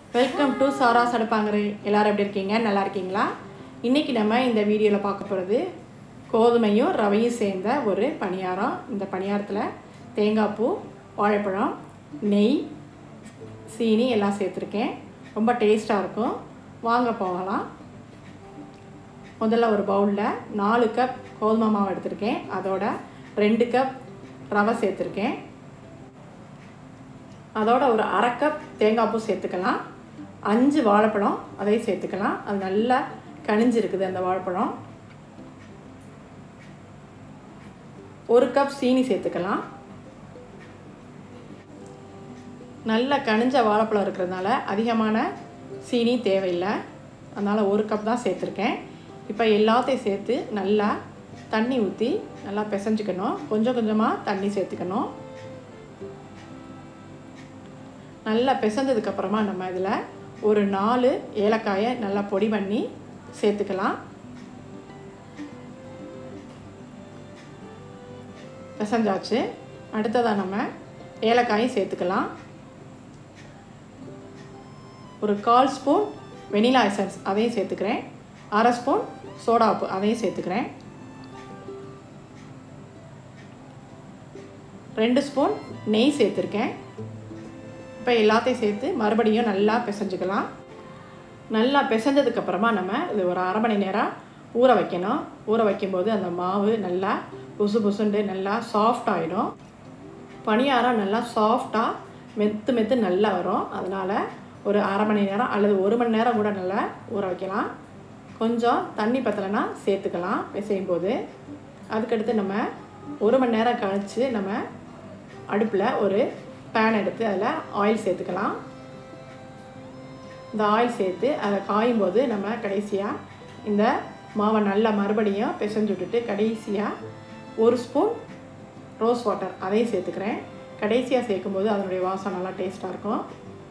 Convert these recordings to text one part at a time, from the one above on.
welcome to சாரா சடுப்பாங்கரை எல்லாரும் எப்படி இருக்கீங்க நல்லா இருக்கீங்களா இன்றைக்கி நம்ம இந்த வீடியோவில் பார்க்க போகிறது கோதுமையும் ரவையும் சேர்ந்த ஒரு பணியாரம் இந்த பணியாரத்தில் தேங்காய் பூ வாழைப்பழம் நெய் சீனி எல்லாம் சேர்த்துருக்கேன் ரொம்ப டேஸ்ட்டாக இருக்கும் வாங்க போகலாம் முதல்ல ஒரு பவுலில் நாலு கப் கோதுமை மாவு எடுத்திருக்கேன் அதோட ரெண்டு கப் ரவை சேர்த்துருக்கேன் அதோட ஒரு அரை கப் தேங்காய் பூ சேர்த்துக்கலாம் அஞ்சு வாழைப்பழம் அதையும் சேர்த்துக்கலாம் அது நல்லா கனிஞ்சிருக்குது அந்த வாழைப்பழம் ஒரு கப் சீனி சேர்த்துக்கலாம் நல்ல கனிஞ்ச வாழைப்பழம் இருக்கிறதுனால அதிகமான சீனி தேவையில்லை அதனால் ஒரு கப் தான் சேர்த்துருக்கேன் இப்போ எல்லாத்தையும் சேர்த்து நல்லா தண்ணி ஊற்றி நல்லா பிசைஞ்சுக்கணும் கொஞ்சம் கொஞ்சமாக தண்ணி சேர்த்துக்கணும் நல்லா பிசைஞ்சதுக்கப்புறமா நம்ம இதில் ஒரு நாலு ஏலக்காயை நல்லா பொடி பண்ணி சேர்த்துக்கலாம் பிசைஞ்சாச்சு அடுத்ததாக நம்ம ஏலக்காயும் சேர்த்துக்கலாம் ஒரு கால் ஸ்பூன் வெனிலா எசன்ஸ் அதையும் சேர்த்துக்கிறேன் அரை ஸ்பூன் சோடாப்பு அதையும் சேர்த்துக்கிறேன் ரெண்டு ஸ்பூன் நெய் சேர்த்துருக்கேன் இப்போ எல்லாத்தையும் சேர்த்து மறுபடியும் நல்லா பிசைஞ்சுக்கலாம் நல்லா பிசைஞ்சதுக்கப்புறமா நம்ம இது ஒரு அரை மணி நேரம் ஊற வைக்கணும் ஊற வைக்கும்போது அந்த மாவு நல்லா புசு புசுண்டு நல்லா சாஃப்ட் ஆகிடும் பணியாரம் நல்லா சாஃப்டாக மெத்து மெத்து நல்லா வரும் அதனால் ஒரு அரை மணி நேரம் அல்லது ஒரு மணி நேரம் கூட நல்லா ஊற வைக்கலாம் கொஞ்சம் தண்ணி பத்தலைன்னா சேர்த்துக்கலாம் பிசையும் போது அதுக்கடுத்து நம்ம ஒரு மணி நேரம் கழித்து நம்ம அடுப்பில் ஒரு பேன் எடுத்து அதில் ஆயில் சேர்த்துக்கலாம் இந்த ஆயில் சேர்த்து அதை காயும் போது நம்ம கடைசியாக இந்த மாவை நல்லா மறுபடியும் பிசைஞ்சு விட்டுட்டு கடைசியாக ஒரு ஸ்பூன் ரோஸ் வாட்டர் அதையும் சேர்த்துக்கிறேன் கடைசியாக சேர்க்கும்போது அதனுடைய வாசம் நல்லா டேஸ்ட்டாக இருக்கும்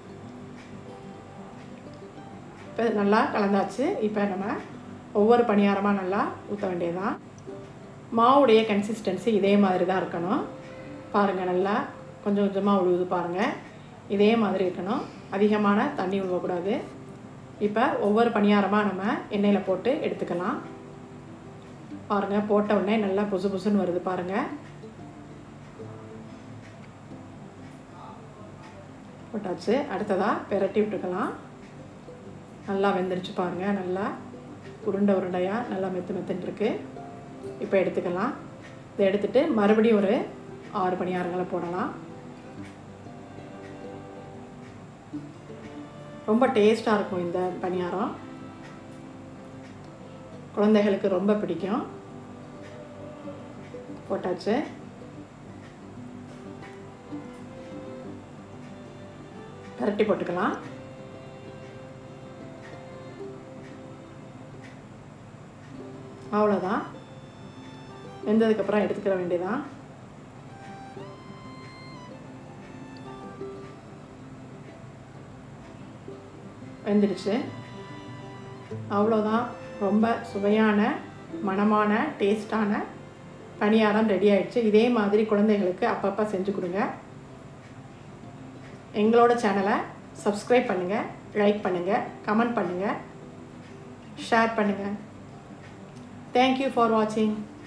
இப்போ நல்லா கலந்தாச்சு இப்போ நம்ம ஒவ்வொரு பணியாரமாக நல்லா ஊற்ற வேண்டியதுதான் மாவுடைய கன்சிஸ்டன்சி இதே மாதிரி தான் இருக்கணும் பாருங்கள் நல்லா கொஞ்சம் கொஞ்சமாக உழுவுது பாருங்கள் இதே மாதிரி இருக்கணும் அதிகமான தண்ணி உழுவக்கூடாது இப்போ ஒவ்வொரு பணியாரமாக நம்ம எண்ணெயில் போட்டு எடுத்துக்கலாம் பாருங்கள் போட்ட உடனே நல்லா புசு புசுன்னு வருது பாருங்கள் போட்டாச்சு அடுத்ததாக பெரட்டி விட்டுக்கலாம் நல்லா வெந்துருச்சு பாருங்கள் நல்லா உருண்டை உருண்டையாக நல்லா மெத்து மெத்துன்னு இருக்கு இப்போ எடுத்துக்கலாம் இதை எடுத்துகிட்டு மறுபடியும் ஒரு ஆறு பணியாரங்களை போடலாம் ரொம்ப டேஸ்ட்டாக இருக்கும் இந்த பணியாரம் குழந்தைகளுக்கு ரொம்ப பிடிக்கும் போட்டாச்சு பரட்டி போட்டுக்கலாம் அவ்வளோதான் வெந்ததுக்கப்புறம் எடுத்துக்கிற வேண்டியதான் வெந்துடுச்சு அவ்வளோதான் ரொம்ப சுவையான மணமான டேஸ்டான பணியாரம் ரெடி ஆயிடுச்சு இதே மாதிரி குழந்தைகளுக்கு அப்பப்போ செஞ்சு கொடுங்க எங்களோட சேனலை சப்ஸ்கிரைப் பண்ணுங்கள் லைக் பண்ணுங்கள் கமெண்ட் பண்ணுங்கள் ஷேர் பண்ணுங்கள் தேங்க்யூ ஃபார் வாட்சிங்